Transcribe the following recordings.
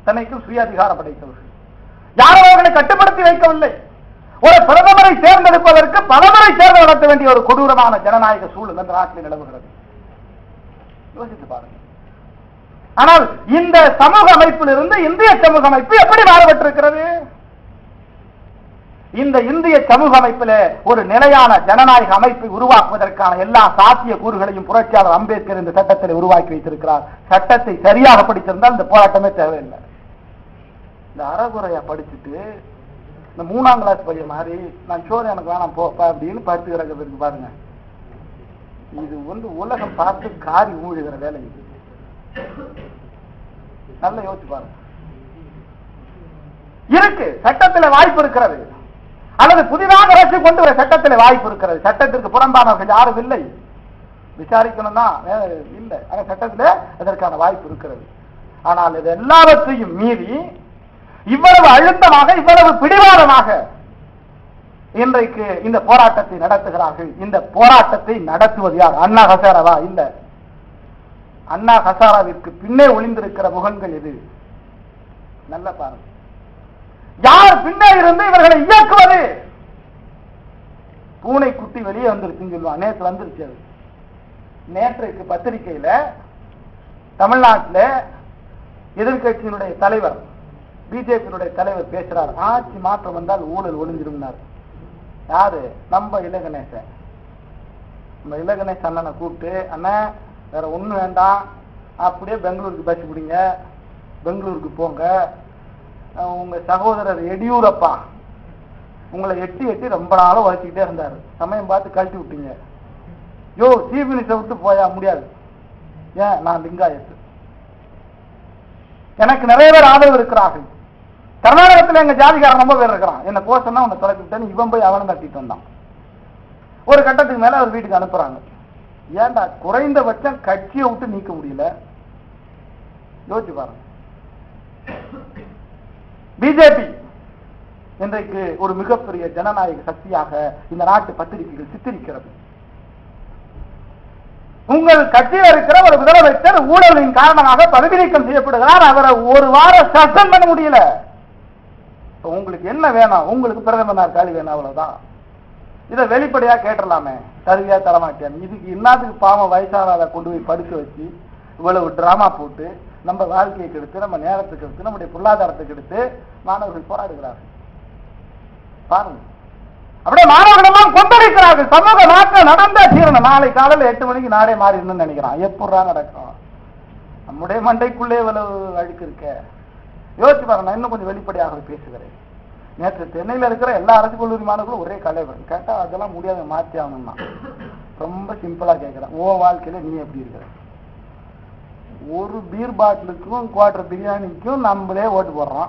அத்தனைக்கும் சுயாதிகாரம் படைத்தவர்கள் யாரும் அவர்களை கட்டுப்படுத்தி வைக்கவில்லை ஒரு பிரதமரை தேர்ந்தெடுப்பதற்கு பலமுறை தேர்தல் நடத்த வேண்டிய ஒரு கொடூரமான ஜனநாயக சூழல் அந்த நாட்டில் நிலவுகிறது யோசித்து பாருங்க ஆனால் இந்த சமூக அமைப்பிலிருந்து இந்திய சமூக அமைப்பு எப்படி மாறுபட்டிருக்கிறது இந்த இந்திய சமூக அமைப்பில ஒரு நிலையான ஜனநாயக அமைப்பை உருவாக்குவதற்கான எல்லா சாத்திய கூறுகளையும் புரட்சியாளர் அம்பேத்கர் இந்த சட்டத்தில் உருவாக்கி வைத்திருக்கிறார் சட்டத்தை சரியாக படித்திருந்தால் இந்த போராட்டமே தேவையில்லை இந்த அறகுறையா படிச்சுட்டு இந்த மூணாம் கிளாஸ் பையன் மாதிரி நான் சோறு எனக்கு வேணாம் போப்பா அப்படின்னு படுத்து கிடக்கிறதுக்கு பாருங்க இது வந்து உலகம் பார்த்து காரி ஊழுகிற வேலை இது நல்ல யோசிச்சு பாருங்க இருக்கு சட்டத்தில் வாய்ப்பு இருக்கிறது அல்லது புதிதாக அரசு கொண்டு வர சட்டத்தில் வாய்ப்பு இருக்கிறது சட்டத்திற்கு புறம்பானவர்கள் யாரும் இல்லை விசாரிக்கணும்னா வே- இல்லை ஆனா சட்டத்தில் அதற்கான வாய்ப்பு இருக்கிறது ஆனால் இது எல்லாவற்றையும் மீறி இவ்வளவு அழுத்தமாக இவ்வளவு பிடிவாதமாக இன்றைக்கு இந்த போராட்டத்தை நடத்துகிறார்கள் இந்த போராட்டத்தை நடத்துவது யார் அண்ணா ஹசாராவா இல்ல அண்ணா ஹசாராவிற்கு பின்னே ஒளிந்திருக்கிற முகங்கள் எது நல்ல பாருங்க யார் பின்னே இருந்து இவர்களை இயக்குவது பூனை குட்டி வெளியே வந்துருச்சுன்னு சொல்லுவான் நேற்று வந்துருச்சு அது நேற்றைக்கு பத்திரிகையில தமிழ்நாட்டில் எதிர்க்கட்சியினுடைய தலைவர் பிஜேபியினுடைய தலைவர் பேசுறார் ஆட்சி மாற்றம் வந்தால் ஊழல் ஒளிஞ்சிருந்தார் யாரு நம்ம இலகணேசன் நம்ம இலகணேசன் அண்ணனை கூப்பிட்டு அண்ணன் வேற ஒண்ணும் வேண்டாம் அப்படியே பெங்களூருக்கு பஸ் பிடிங்க பெங்களூருக்கு போங்க அஹ் உங்க சகோதரர் எடியூரப்பா உங்களை எட்டி எட்டி ரொம்ப நாளும் வச்சுக்கிட்டே இருந்தாரு சமயம் பார்த்து கழட்டி விட்டீங்க யோ சீஃப் மினிஸ்டர் விட்டு போயா முடியாது ஏன் நான் லிங்காயத்து எனக்கு நிறைய பேர் ஆதரவு இருக்கிறார்கள் கர்நாடகத்துல எங்க ஜாதிகாரன் ரொம்ப பேர் இருக்கிறான் என்ன போக சொன்னா உன்னை தொலைச்சு விட்டேன்னு இவன் போய் அவனும் கட்டிட்டு வந்தான் ஒரு கட்டத்துக்கு மேல அவர் வீட்டுக்கு அனுப்புறாங்க ஏன்டா குறைந்தபட்சம் கட்சியை விட்டு நீக்க முடியல யோசிச்சு பாருங்க பிஜேபி இன்றைக்கு ஒரு மிகப்பெரிய ஜனநாயக சக்தியாக இந்த நாட்டு பத்திரிகைகள் சித்தரிக்கிறது உங்கள் கட்சியில் இருக்கிற ஒரு முதலமைச்சர் ஊழலின் காரணமாக பதவி நீக்கம் செய்யப்படுகிறார் அவரை ஒரு வாரம் சஸ்பெண்ட் பண்ண முடியல இப்ப உங்களுக்கு என்ன வேணும் உங்களுக்கு பிரதமர் நாற்காலி வேணும் அவ்வளவுதான் இதை வெளிப்படையா கேட்டுடலாமே தருவியா தரமாட்டேன் இதுக்கு என்னத்துக்கு பாவம் வயசானதை கொண்டு போய் படுக்க வச்சு இவ்வளவு டிராமா போட்டு நம்ம வாழ்க்கையை கெடுத்து நம்ம நேரத்துக்கு எடுத்து நம்முடைய பொருளாதாரத்துக்கு எடுத்து மாணவர்கள் போராடுகிறார்கள் பாருங்க அப்படியே மாணவர்கள் எல்லாம் கொந்தளிக்கிறார்கள் சமூக மாற்றம் நடந்தே தீரணும் நாளை காலையில எட்டு மணிக்கு நாடே மாறிடணும்னு நினைக்கிறான் எப்படா நடக்கும் நம்முடைய மண்டைக்குள்ளே இவ்வளவு அழுக்கு இருக்க யோசிச்சு பாருங்க நான் இன்னும் கொஞ்சம் வெளிப்படையாக பேசுகிறேன் நேற்று சென்னையில இருக்கிற எல்லா அரசு கல்லூரி மாணவர்களும் ஒரே கலைவர் கேட்டா அதெல்லாம் முடியாது மாற்றி ஆகணும்னா ரொம்ப சிம்பிளா கேட்கிறேன் ஓ வாழ்க்கையில நீ எப்படி இருக்கிற ஒரு பீர் பாட்டிலுக்கும் குவார்டர் பிரியாணிக்கும் நம்மளே ஓட்டு போடுறோம்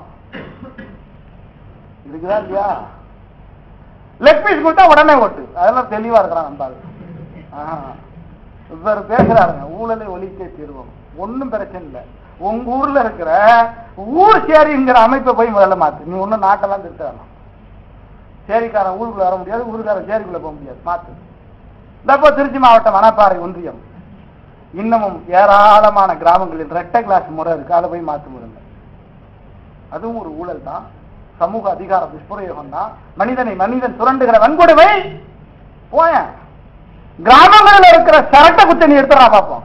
இருக்குதா இல்லையா லெக் பீஸ் கொடுத்தா உடனே ஓட்டு அதெல்லாம் தெளிவா இருக்கிறான் நம்ம ஆளு. ஆஹா. இவர் பேசுறாருங்க ஊழலை ஒழிக்க தீர்வோம் ஒண்ணும் பிரச்சனை இல்லை உங்க ஊர்ல இருக்கிற ஊர் சேரிங்கிற அமைப்பை போய் முதல்ல மாத்து நீ ஒண்ணும் நாட்டெல்லாம் திருத்த வேணாம் சேரிக்காரன் ஊருக்குள்ள வர முடியாது ஊருக்காரன் சேரிக்குள்ள போக முடியாது மாத்து இந்த திருச்சி மாவட்டம் மணப்பாறை ஒன்றியம் இன்னமும் ஏராளமான கிராமங்களில் ரெட்டை கிளாஸ் முறை இருக்கு அதை போய் மாத்து முடியல அதுவும் ஒரு ஊழல் தான் சமூக அதிகார துஷ்பிரயோகம் தான் மனிதனை மனிதன் சுரண்டுகிற வன்கொடுமை போயேன் கிராமங்களில் இருக்கிற சரட்டை குச்சை நீ எடுத்துறா பார்ப்போம்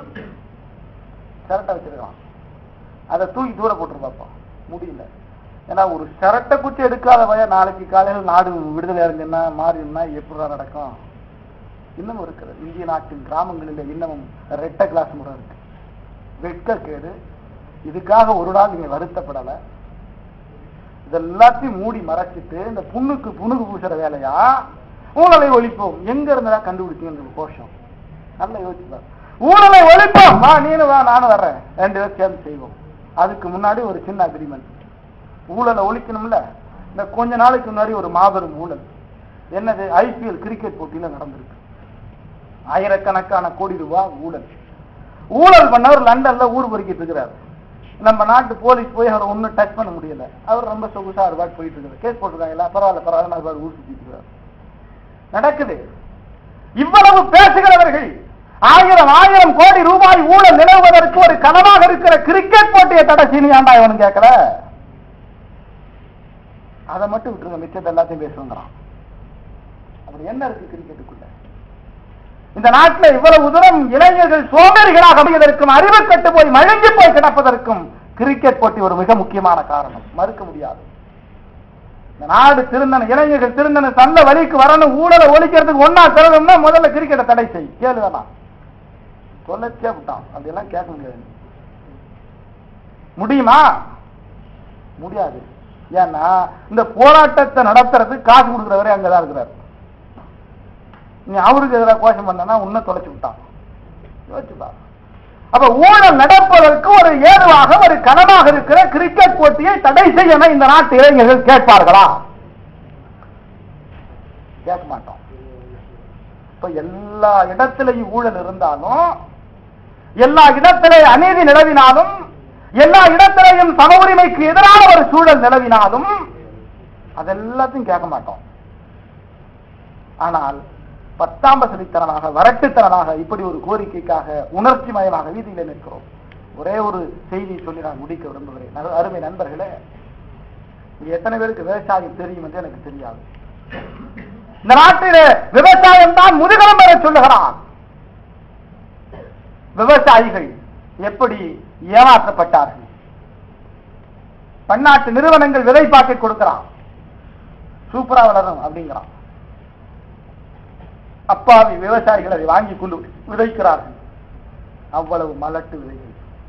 சரட்டை வச்சிருக்கான் அதை தூக்கி தூர போட்டு பார்ப்போம் முடியல ஏன்னா ஒரு சரட்டை குச்சி எடுக்காத வய நாளைக்கு காலையில் நாடு விடுதலை அடைஞ்சுன்னா மாறினா எப்படிடா நடக்கும் இன்னும் இருக்கிறது இந்திய நாட்டின் கிராமங்களில் இன்னமும் ரெட்டை கிளாஸ் முறை இருக்கு வெட்கக்கேடு இதுக்காக ஒரு நாள் நீங்க வருத்தப்படலை இதெல்லாத்தையும் மூடி மறைச்சிட்டு இந்த புண்ணுக்கு புணுகு பூசுற வேலையா ஊழலை ஒழிப்போம் எங்க இருந்தா கண்டுபிடிச்சீங்க கோஷம் நல்ல யோசிப்பார் ஊழலை ஒழிப்போம் வா நீனு வா நானும் வர்றேன் ரெண்டு பேரும் சேர்ந்து செய்வோம் அதுக்கு முன்னாடி ஒரு சின்ன அக்ரிமெண்ட் ஊழலை ஒழிக்கணும்ல இந்த கொஞ்ச நாளைக்கு முன்னாடி ஒரு மாபெரும் ஊழல் என்னது ஐபிஎல் கிரிக்கெட் போட்டியில நடந்திருக்கு ஆயிரக்கணக்கான கோடி ரூபாய் ஊழல் ஊழல் பண்ணவர் லண்டன்ல ஊர் பொறுக்கிட்டு இருக்கிறாரு நம்ம நாட்டு போலீஸ் போய் அவரை ஒன்றும் டச் பண்ண முடியல அவர் ரொம்ப சொகுசா ஒரு பாட்டு போயிட்டு இருக்காரு கேஸ் போட்டிருக்காங்க பரவாயில்ல பரவாயில்ல அவர் ஊர் சுத்திட்டு இருக்காரு நடக்குது இவ்வளவு பேசுகிறவர்கள் ஆயிரம் ஆயிரம் கோடி ரூபாய் ஊழல் நிலவுவதற்கு ஒரு கனவாக இருக்கிற கிரிக்கெட் போட்டியை தடை சீனியாண்டா இவனு கேட்கல அதை மட்டும் விட்டுருங்க மிச்சத்தை எல்லாத்தையும் பேசுங்கிறான் அப்படி என்ன இருக்கு கிரிக்கெட்டுக்குள்ள இந்த நாட்டில் இவ்வளவு தூரம் இளைஞர்கள் சோம்பேறிகளாக அமைவதற்கும் அறிவு கட்டு போய் மழுங்கி போய் கிடப்பதற்கும் கிரிக்கெட் போட்டி ஒரு மிக முக்கியமான காரணம் மறுக்க முடியாது இந்த நாடு திருந்தன இளைஞர்கள் திருந்தன சந்த வழிக்கு வரணும் ஊழலை ஒழிக்கிறதுக்கு ஒன்னா திறனும்னா முதல்ல கிரிக்கெட்டை தடை செய் கேளு வேணாம் சொல்லச்சே விட்டான் அப்படியெல்லாம் கேட்க முடியாது முடியுமா முடியாது ஏன்னா இந்த போராட்டத்தை நடத்துறதுக்கு காசு கொடுக்குறவரே அங்கதான் இருக்கிறார் நீ அவருக்கு எதிராக கோஷம் பண்ணனா உன்னை தொலைச்சு விட்டான் யோசிச்சு பாரு. அப்ப ஊழல் நடப்பதற்கு ஒரு ஏதுவாக ஒரு கனமாக இருக்கிற கிரிக்கெட் போட்டியை தடை செய்யணும் இந்த நாட்டு இளைஞர்கள் கேட்பார்களா கேட்க மாட்டோம் இப்ப எல்லா இடத்திலையும் ஊழல் இருந்தாலும் எல்லா இடத்திலே அநீதி நிலவினாலும் எல்லா இடத்திலையும் சம உரிமைக்கு எதிரான ஒரு சூழல் நிலவினாலும் அதெல்லாத்தையும் கேட்க மாட்டோம் ஆனால் பத்தாம் வசதித்தனமாக வரட்டுத்தனமாக இப்படி ஒரு கோரிக்கைக்காக உணர்ச்சி மயமாக வீதியில நிற்கிறோம் ஒரே ஒரு செய்தி சொல்லி நான் முடிக்க விரும்புகிறேன் ந- அருமை நண்பர்களே இங்க எத்தனை பேருக்கு விவசாயம் தெரியும் என்று எனக்கு தெரியாது இந்த நாட்டிலே விவசாயம் தான் முதுகலம் பெற சொல்லுகிறான் விவசாயிகள் எப்படி ஏமாற்றப்பட்டார்கள் பன்னாட்டு நிறுவனங்கள் விதை பாக்கெட் கொடுக்கிறான் சூப்பரா வளரும் அப்படிங்கிறான் அப்பாவி விவசாயிகள் அதை வாங்கி கொண்டு விதைக்கிறார்கள் அவ்வளவு மலட்டு விதைகள்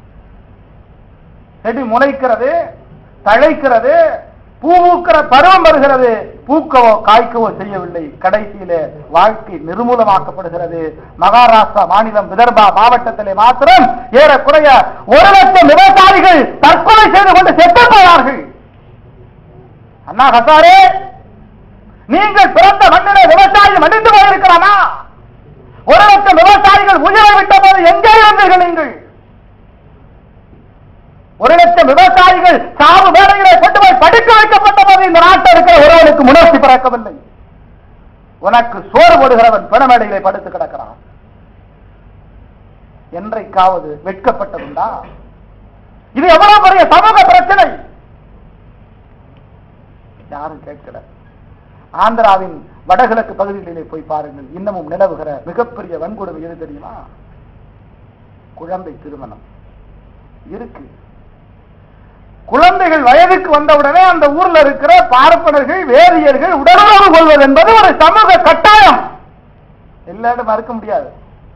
செடி முளைக்கிறது தழைக்கிறது பூ பூக்கிற பருவம் வருகிறது பூக்கவோ காய்க்கவோ செய்யவில்லை கடைசியிலே வாழ்க்கை நிர்மூலமாக்கப்படுகிறது மகாராஷ்டிரா மாநிலம் விதர்பா மாவட்டத்திலே மாத்திரம் ஏறக்குறைய ஒரு லட்சம் விவசாயிகள் தற்கொலை செய்து கொண்டு செத்து போனார்கள் அண்ணா ஹசாரே நீங்கள் பிறந்த மண்ணிலே விவசாயி மடிந்து போயிருக்கிறானா ஒரு லட்சம் விவசாயிகள் உயிரை விட்ட போது எங்கே இருந்தீர்கள் நீங்கள் ஒரு லட்சம் விவசாயிகள் சாவு வேலைகளை கொண்டு போய் படிக்க வைக்கப்பட்ட போது இந்த நாட்டில் இருக்கிற ஒருவனுக்கு உணர்ச்சி பிறக்கவில்லை உனக்கு சோறு போடுகிறவன் பிணமேடையிலே படுத்து கிடக்கிறான் என்றைக்காவது வெட்கப்பட்டதுண்டா இது எவ்வளவு பெரிய சமூக பிரச்சனை யாரும் கேட்கல ஆந்திராவின் வடகிழக்கு பகுதிகளிலே போய் பாருங்கள் இன்னமும் நிலவுகிற மிகப்பெரிய வன்கொடுமை எது தெரியுமா குழந்தை திருமணம் இருக்கு குழந்தைகள் வயதுக்கு வந்தவுடனே அந்த ஊர்ல இருக்கிற பார்ப்பனர்கள் வேதியர்கள் உடலுறவு கொள்வது என்பது ஒரு சமூக கட்டாயம் இல்லன்னு மறுக்க முடியாது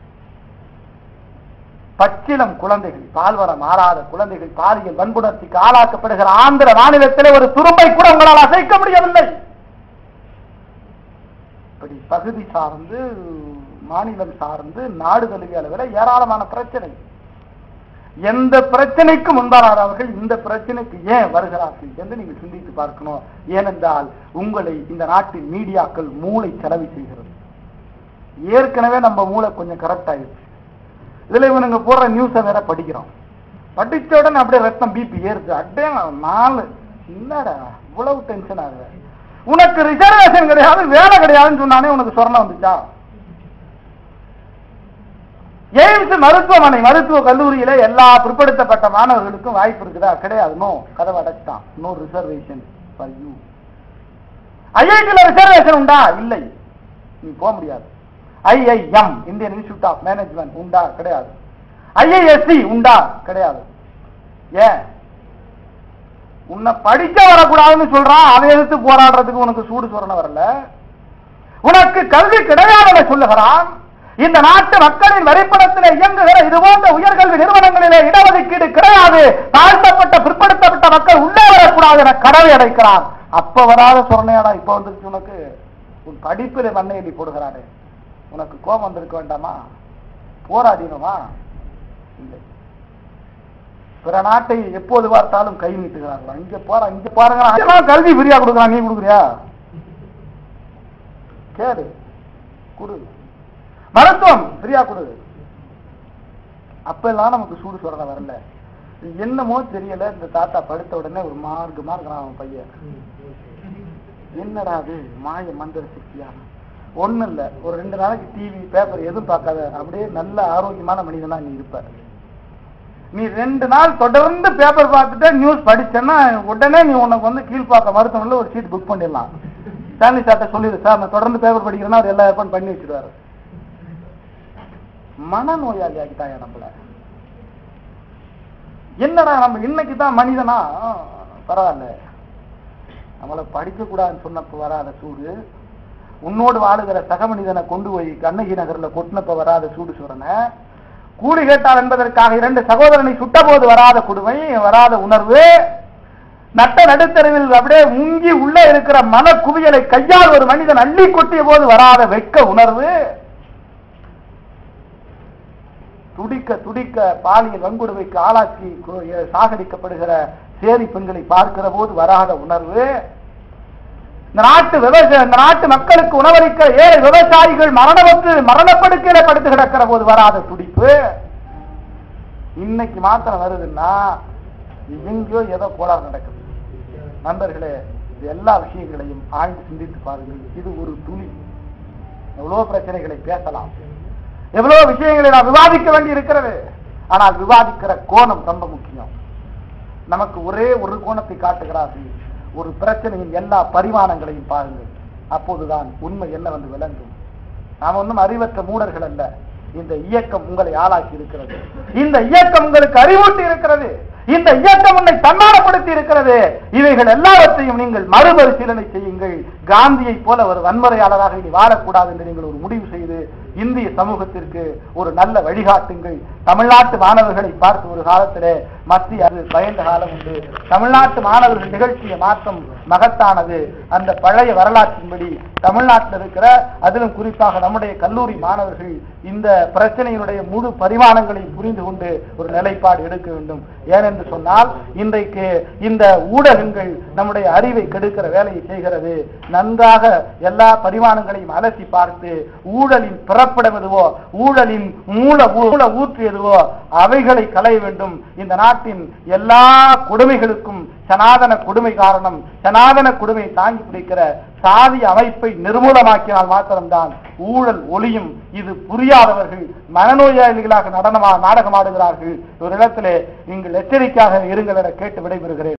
பச்சிலம் குழந்தைகள் பால்வரம் மாறாத குழந்தைகள் பாலியல் வன்புணர்ச்சிக்கு ஆளாக்கப்படுகிற ஆந்திர மாநிலத்திலே ஒரு துரும்பை கூட உங்களால் அசைக்க முடியவில்லை இப்படி பகுதி சார்ந்து மாநிலம் சார்ந்து நாடு தழுவிய அளவில் ஏராளமான பிரச்சனை எந்த பிரச்சனைக்கு முன்பாளர் அவர்கள் இந்த பிரச்சனைக்கு ஏன் வருகிறார்கள் என்று நீங்கள் சிந்தித்து பார்க்கணும் ஏனென்றால் உங்களை இந்த நாட்டின் மீடியாக்கள் மூளை செலவு செய்கிறது ஏற்கனவே நம்ம மூளை கொஞ்சம் கரெக்ட் ஆயிடுச்சு இதுல இவனுங்க போடுற நியூஸை வேற படிக்கிறோம் படிச்ச உடனே அப்படியே ரத்தம் பிபி ஏறுது அப்படியே நாலு என்னடா இவ்வளவு டென்ஷன் ஆகுது உனக்கு ரிசர்வேஷன் கிடையாது வேலை கிடையாதுன்னு சொன்னானே உனக்கு சொரணம் வந்துச்சா எய்ம்ஸ் மருத்துவமனை மருத்துவ கல்லூரியில எல்லா பிற்படுத்தப்பட்ட மாணவர்களுக்கும் வாய்ப்பு இருக்குதா கிடையாது நோ கதவை அடைச்சிட்டான் நோ ரிசர்வேஷன் ஃபார் யூ ஐஐடியில் ரிசர்வேஷன் உண்டா இல்லை நீ போக முடியாது IIM Indian institute of management உண்டா கிடையாது ஐஐஎஸ்சி உண்டா கிடையாது ஏன் உன்னை படிக்க வரக்கூடாதுன்னு சொல்றான் அதை எதிர்த்து போராடுறதுக்கு உனக்கு சூடு சொரண வரல உனக்கு கல்வி கிடையாதுன்னு சொல்லுகிறான் இந்த நாட்டு மக்களின் வரிப்பணத்தில் இயங்குகிற இது போன்ற உயர்கல்வி நிறுவனங்களிலே இடஒதுக்கீடு கிடையாது தாழ்த்தப்பட்ட பிற்படுத்தப்பட்ட மக்கள் உள்ளே வரக்கூடாது என கடவை அடைக்கிறான் அப்ப வராத சொரணையாடா இப்ப வந்துருச்சு உனக்கு உன் படிப்பில் மண்ணை எண்ணி போடுகிறாரு உனக்கு கோபம் வந்திருக்க வேண்டாமா போராடினோமா இல்லை பிற நாட்டை எப்போது பார்த்தாலும் கை நீட்டுகிறார்களா இங்க போற இங்க பாருங்க அதெல்லாம் கல்வி ஃப்ரீயா கொடுக்குறான் நீ கொடுக்குறியா கேளு கொடு மருத்துவம் ஃப்ரீயா கொடு அப்பெல்லாம் நமக்கு சூடு சொல்ற வரல இது என்னமோ தெரியல இந்த தாத்தா படுத்த உடனே ஒரு மார்க்கமா இருக்கிறான் அவன் பையன் என்னடா அது மாய மந்திர சக்தியா ஒண்ணு இல்ல ஒரு ரெண்டு நாளைக்கு டிவி பேப்பர் எதுவும் பார்க்காத அப்படியே நல்ல ஆரோக்கியமான மனிதனா நீ இருப்ப நீ ரெண்டு நாள் தொடர்ந்து பேப்பர் பார்த்துட்டு நியூஸ் படிச்சேன்னா உடனே நீ உனக்கு வந்து கீழ்ப்பாக்க மருத்துவமனையில் ஒரு சீட் புக் பண்ணிடலாம் ஸ்டான்லி சார்ட்ட சொல்லிடு சார் நான் தொடர்ந்து பேப்பர் படிக்கிறேன்னா அவர் எல்லா ஏற்பாடும் பண்ணி வச்சிருவாரு மனநோயாளி ஆகிட்டாயா நம்மள என்னடா நம்ம இன்னைக்கு தான் மனிதனா பரவாயில்ல நம்மளை படிக்க கூடாதுன்னு சொன்னப்ப வராத சூடு உன்னோடு வாழுகிற சக மனிதனை கொண்டு போய் கண்ணகி நகர்ல கொட்டினப்ப வராத சூடு சுரனை கூலி கேட்டால் என்பதற்காக இரண்டு சகோதரனை சுட்டபோது வராத கொடுமை வராத உணர்வு நட்ட நடுத்தருவில் அப்படியே முங்கி உள்ள இருக்கிற மன குவியலை கையால் ஒரு மனிதன் அள்ளி கொட்டிய போது வராத வெட்க உணர்வு துடிக்க துடிக்க பாலியல் வன்கொடுமைக்கு ஆளாக்கி கு- சாகடிக்கப்படுகிற சேரி பெண்களை பார்க்கிற போது வராத உணர்வு இந்த நாட்டு விவசாய இந்த நாட்டு மக்களுக்கு உணவளிக்க ஏழை விவசாயிகள் மரணமற்று மரணப்படுக்கையில படுத்து கிடக்கிற போது வராத துடிப்பு இன்னைக்கு மாத்திரம் வருதுன்னா எங்கேயோ ஏதோ கோளாறு நடக்குது நண்பர்களே இது எல்லா விஷயங்களையும் ஆழ்ந்து சிந்தித்து பாருங்கள் இது ஒரு துளி எவ்வளவு பிரச்சனைகளை பேசலாம் எவ்வளவு விஷயங்களை நாம் விவாதிக்க வேண்டி இருக்கிறது ஆனால் விவாதிக்கிற கோணம் ரொம்ப முக்கியம் நமக்கு ஒரே ஒரு கோணத்தை காட்டுகிறார்கள் ஒரு பிரச்சனையின் எல்லா பரிமாணங்களையும் பாருங்கள் அப்போதுதான் உண்மை என்னவென்று விளங்கும் நாம் ஒன்றும் அறிவற்ற மூடர்கள் அல்ல இந்த இயக்கம் உங்களை ஆளாக்கி இருக்கிறது இந்த இயக்கம் உங்களுக்கு அறிவூட்டி இருக்கிறது இந்த இயக்கம் உன்னை தன்மானப்படுத்தி இருக்கிறது இவைகள் எல்லாவற்றையும் நீங்கள் மறுபரிசீலனை செய்யுங்கள் காந்தியை போல ஒரு வன்முறையாளராக இனி வாழக்கூடாது என்று நீங்கள் ஒரு முடிவு செய்து இந்திய சமூகத்திற்கு ஒரு நல்ல வழிகாட்டுங்கள் தமிழ்நாட்டு மாணவர்களை பார்த்து ஒரு காலத்திலே மத்திய அரசு பயந்த காலம் உண்டு தமிழ்நாட்டு மாணவர்கள் நிகழ்ச்சிய மாற்றம் மகத்தானது அந்த பழைய வரலாற்றின்படி தமிழ்நாட்டில் இருக்கிற அதிலும் குறிப்பாக நம்முடைய கல்லூரி மாணவர்கள் இந்த பிரச்சனையினுடைய முழு பரிமாணங்களையும் புரிந்து கொண்டு ஒரு நிலைப்பாடு எடுக்க வேண்டும் ஏனென்று சொன்னால் இன்றைக்கு இந்த ஊடகங்கள் நம்முடைய அறிவை கெடுக்கிற வேலையை செய்கிறது நன்றாக எல்லா பரிமாணங்களையும் அலசி பார்த்து ஊழலின் பிறப்பிடம் எதுவோ ஊழலின் மூல மூல ஊற்று எதுவோ அவைகளை களைய வேண்டும் இந்த நாட்டின் எல்லா கொடுமைகளுக்கும் சனாதன கொடுமை காரணம் சனாதன கொடுமையை தாங்கி பிடிக்கிற சாதி அமைப்பை நிர்மூலமாக்கினால் மாத்திரம்தான் ஊழல் ஒளியும் இது புரியாதவர்கள் மனநோயாளிகளாக நடனமா நாடகமாடுகிறார்கள் ஒரு இடத்திலே நீங்கள் எச்சரிக்கையாக இருங்கள் என கேட்டு விடைபெறுகிறேன்